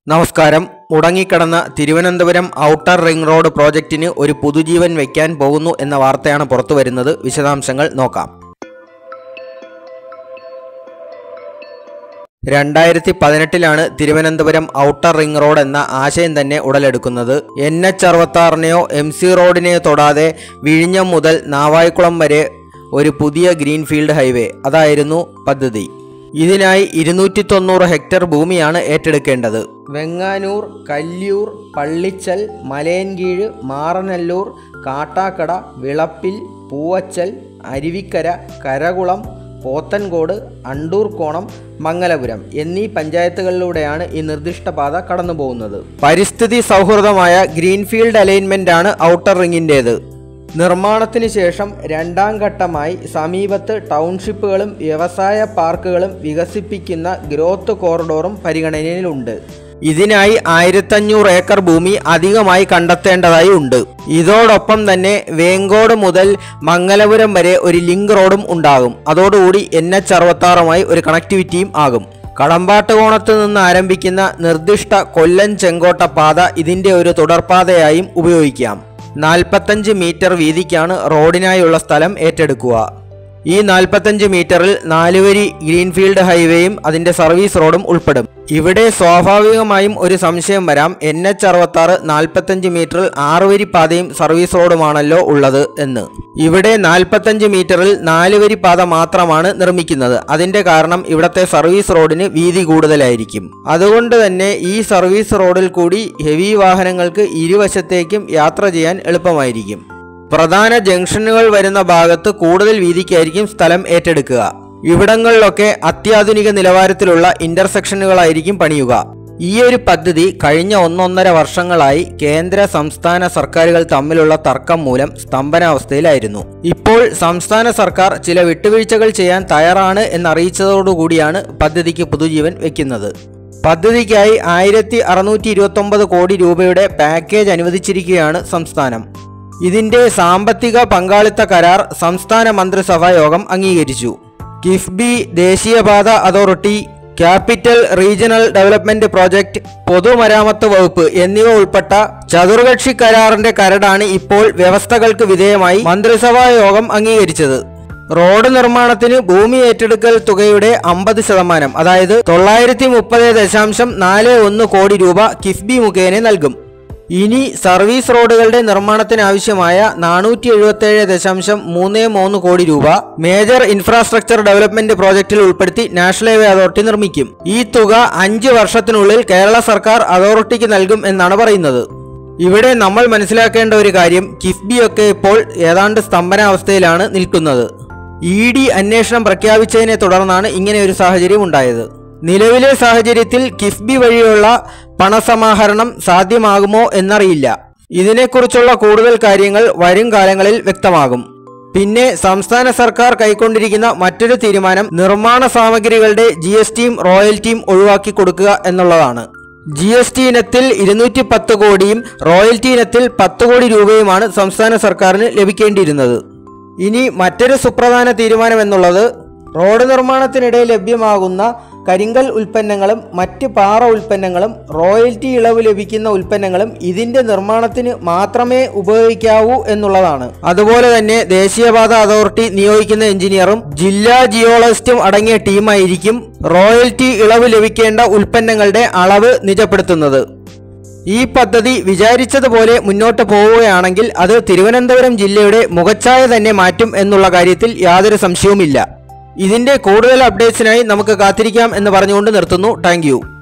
നമസ്കാരം മുടങ്ങിക്കിടന്ന Thiruvananthapuram outer ring road പ്രോജക്റ്റിന് ഒരു പുതുജീവൻ വയ്ക്കാൻ പോകുന്നു എന്ന വാർത്തയാണ് പുറത്തു വരുന്നത് വിശദാംശങ്ങൾ നോക്കാം രണ്ടായിരത്തി പതിനെട്ടിലാണ് തിരുവനന്തപുരം ഔട്ടർ റിംഗ് റോഡ് എന്ന ആശയം തന്നെ ഉടലെടുക്കുന്നത് എൻ എച്ച് അറുപത്താറിനെയോ എം സി റോഡിനെയോ തൊടാതെ വിഴിഞ്ഞം മുതൽ നാവായിക്കുളം വരെ ഒരു പുതിയ ഗ്രീൻഫീൽഡ് ഹൈവേ അതായിരുന്നു പദ്ധതി ഇതിനായി ഇരുന്നൂറ്റി തൊണ്ണൂറ് ഹെക്ടർ ഭൂമിയാണ് ഏറ്റെടുക്കേണ്ടത് വെങ്ങാനൂർ കല്ലിയൂർ പള്ളിച്ചൽ മലയൻകീഴ് മാറനല്ലൂർ കാട്ടാക്കട വിളപ്പിൽ പൂവച്ചൽ അരുവിക്കര കരകുളം പോത്തൻകോട് അണ്ടൂർക്കോണം മംഗലപുരം എന്നീ പഞ്ചായത്തുകളിലൂടെയാണ് ഈ നിർദ്ദിഷ്ട പാത കടന്നു പോകുന്നത് പരിസ്ഥിതി സൗഹൃദമായ ഗ്രീൻഫീൽഡ് അലൈൻമെന്റ് ആണ് ഔട്ടർ റിംഗിൻ്റേത് നിർമ്മാണത്തിന് ശേഷം രണ്ടാം ഘട്ടമായി സമീപത്ത് ടൗൺഷിപ്പുകളും വ്യവസായ പാർക്കുകളും വികസിപ്പിക്കുന്ന ഗ്രോത്ത് കോറിഡോറും പരിഗണനയിലുണ്ട് ഇതിനായി ആയിരത്തഞ്ഞൂറ് ഏക്കർ ഭൂമി അധികമായി കണ്ടെത്തേണ്ടതായി ഉണ്ട് ഇതോടൊപ്പം തന്നെ വേങ്കോട് മുതൽ മംഗലപുരം വരെ ഒരു ലിങ്ക് റോഡും ഉണ്ടാകും അതോടുകൂടി എൻ എച്ച് അറുപത്താറുമായി ഒരു കണക്ടിവിറ്റിയും ആകും കടമ്പാട്ടുകോണത്ത് നിന്ന് ആരംഭിക്കുന്ന നിർദ്ദിഷ്ട കൊല്ലം ചെങ്കോട്ട പാത ഇതിന്റെ ഒരു തുടർപാതയായും ഉപയോഗിക്കാം നാൽപ്പത്തഞ്ച് മീറ്റർ വീതിക്കാണ് റോഡിനായുള്ള സ്ഥലം ഏറ്റെടുക്കുക ഈ നാൽപ്പത്തഞ്ച് മീറ്ററിൽ നാലുവരി ഗ്രീൻഫീൽഡ് ഹൈവേയും അതിന്റെ സർവീസ് റോഡും ഉൾപ്പെടും ഇവിടെ സ്വാഭാവികമായും ഒരു സംശയം വരാം എൻ എച്ച് അറുപത്താറ് നാൽപ്പത്തഞ്ച് മീറ്ററിൽ ആറുവരി പാതയും സർവീസ് റോഡുമാണല്ലോ ഉള്ളത് എന്ന് ഇവിടെ നാൽപ്പത്തഞ്ച് മീറ്ററിൽ നാലുവരി പാത മാത്രമാണ് നിർമ്മിക്കുന്നത് അതിന്റെ കാരണം ഇവിടത്തെ സർവീസ് റോഡിന് വീതി കൂടുതലായിരിക്കും അതുകൊണ്ട് തന്നെ ഈ സർവീസ് റോഡിൽ കൂടി ഹെവി വാഹനങ്ങൾക്ക് ഇരുവശത്തേക്കും യാത്ര ചെയ്യാൻ എളുപ്പമായിരിക്കും പ്രധാന ജംഗ്ഷനുകൾ വരുന്ന ഭാഗത്ത് കൂടുതൽ വീതിക്കായിരിക്കും സ്ഥലം ഏറ്റെടുക്കുക ഇവിടങ്ങളിലൊക്കെ അത്യാധുനിക നിലവാരത്തിലുള്ള ഇന്റർസെക്ഷനുകളായിരിക്കും പണിയുക ഈ ഒരു പദ്ധതി കഴിഞ്ഞ ഒന്നൊന്നര വർഷങ്ങളായി കേന്ദ്ര സംസ്ഥാന സർക്കാരുകൾ തമ്മിലുള്ള തർക്കം മൂലം സ്തംഭനാവസ്ഥയിലായിരുന്നു ഇപ്പോൾ സംസ്ഥാന സർക്കാർ ചില വിട്ടുവീഴ്ചകൾ ചെയ്യാൻ തയ്യാറാണ് എന്നറിയിച്ചതോടുകൂടിയാണ് പദ്ധതിക്ക് പുതുജീവൻ വെക്കുന്നത് പദ്ധതിക്കായി ആയിരത്തി അറുന്നൂറ്റി ഇരുപത്തൊമ്പത് കോടി രൂപയുടെ പാക്കേജ് അനുവദിച്ചിരിക്കുകയാണ് സംസ്ഥാനം ഇതിന്റെ സാമ്പത്തിക പങ്കാളിത്ത കരാർ സംസ്ഥാന മന്ത്രിസഭാ യോഗം അംഗീകരിച്ചു കിഫ്ബി ദേശീയപാത authority capital regional development project പൊതുമരാമത്ത് വകുപ്പ് എന്നിവ ഉൾപ്പെട്ട ചതുർകക്ഷി കരാറിന്റെ കരടാണ് ഇപ്പോൾ വ്യവസ്ഥകൾക്ക് വിധേയമായി മന്ത്രിസഭാ യോഗം അംഗീകരിച്ചത് റോഡ് നിർമ്മാണത്തിന് ഭൂമി ഏറ്റെടുക്കൽ തുകയുടെ അമ്പത് ശതമാനം അതായത് തൊള്ളായിരത്തി മുപ്പത് ദശാംശം നാല് ഒന്ന് കോടി രൂപ കിഫ്ബി മുഖേന നൽകും ഇനി സർവീസ് റോഡുകളുടെ നിർമ്മാണത്തിന് ആവശ്യമായ നാനൂറ്റി എഴുപത്തേഴ് ദശാംശം മൂന്ന് മൂന്ന് കോടി രൂപ മേജർ ഇൻഫ്രാസ്ട്രക്ചർ ഡെവലപ്മെന്റ് പ്രോജക്റ്റിൽ ഉൾപ്പെടുത്തി നാഷണൽ ഹൈവേ അതോറിറ്റി നിർമ്മിക്കും ഈ തുക അഞ്ച് വർഷത്തിനുള്ളിൽ കേരള സർക്കാർ അതോറിറ്റിക്ക് നൽകും എന്നാണ് പറയുന്നത് ഇവിടെ നമ്മൾ മനസ്സിലാക്കേണ്ട ഒരു കാര്യം കിഫ്ബിയൊക്കെ ഇപ്പോൾ ഏതാണ്ട് സ്തംഭനാവസ്ഥയിലാണ് നിൽക്കുന്നത് ഇ ഡി അന്വേഷണം പ്രഖ്യാപിച്ചതിനെ തുടർന്നാണ് ഇങ്ങനെ ഒരു സാഹചര്യം ഉണ്ടായത് നിലവിലെ സാഹചര്യത്തിൽ കിഫ്ബി വഴിയുള്ള പണസമാഹരണം സാധ്യമാകുമോ എന്നറിയില്ല ഇതിനെക്കുറിച്ചുള്ള കൂടുതൽ കാര്യങ്ങൾ വരും കാലങ്ങളിൽ വ്യക്തമാകും പിന്നെ സംസ്ഥാന സർക്കാർ കൈക്കൊണ്ടിരിക്കുന്ന മറ്റൊരു തീരുമാനം നിർമ്മാണ സാമഗ്രികളുടെ ജി എസ് ടിയും റോയൽറ്റിയും ഒഴിവാക്കി കൊടുക്കുക എന്നുള്ളതാണ് ജി എസ് ടി ഇനത്തിൽ ഇരുന്നൂറ്റി പത്ത് കോടിയും റോയൽറ്റി ഇനത്തിൽ പത്ത് കോടി രൂപയുമാണ് സംസ്ഥാന സർക്കാരിന് ലഭിക്കേണ്ടിയിരുന്നത് ഇനി മറ്റൊരു സുപ്രധാന തീരുമാനം എന്നുള്ളത് റോഡ് നിർമ്മാണത്തിനിടെ ലഭ്യമാകുന്ന കരിങ്കൽ ഉൽപ്പന്നങ്ങളും മറ്റ് പാറ ഉൽപ്പന്നങ്ങളും റോയൽറ്റി ഇളവ് ലഭിക്കുന്ന ഉൽപ്പന്നങ്ങളും ഇതിന്റെ നിർമ്മാണത്തിന് മാത്രമേ ഉപയോഗിക്കാവൂ എന്നുള്ളതാണ് അതുപോലെ തന്നെ ദേശീയപാത അതോറിറ്റി നിയോഗിക്കുന്ന എഞ്ചിനീയറും ജില്ലാ ജിയോളജിസ്റ്റും അടങ്ങിയ ടീമായിരിക്കും റോയൽറ്റി ഇളവ് ലഭിക്കേണ്ട ഉൽപ്പന്നങ്ങളുടെ അളവ് നിജപ്പെടുത്തുന്നത് ഈ പദ്ധതി വിചാരിച്ചതുപോലെ മുന്നോട്ട് പോവുകയാണെങ്കിൽ അത് തിരുവനന്തപുരം ജില്ലയുടെ മുഖച്ഛായ തന്നെ മാറ്റും എന്നുള്ള കാര്യത്തിൽ യാതൊരു സംശയവുമില്ല ഇതിന്റെ കൂടുതൽ അപ്ഡേറ്റ്സിനായി നമുക്ക് കാത്തിരിക്കാം എന്ന് പറഞ്ഞുകൊണ്ട് നിർത്തുന്നു താങ്ക്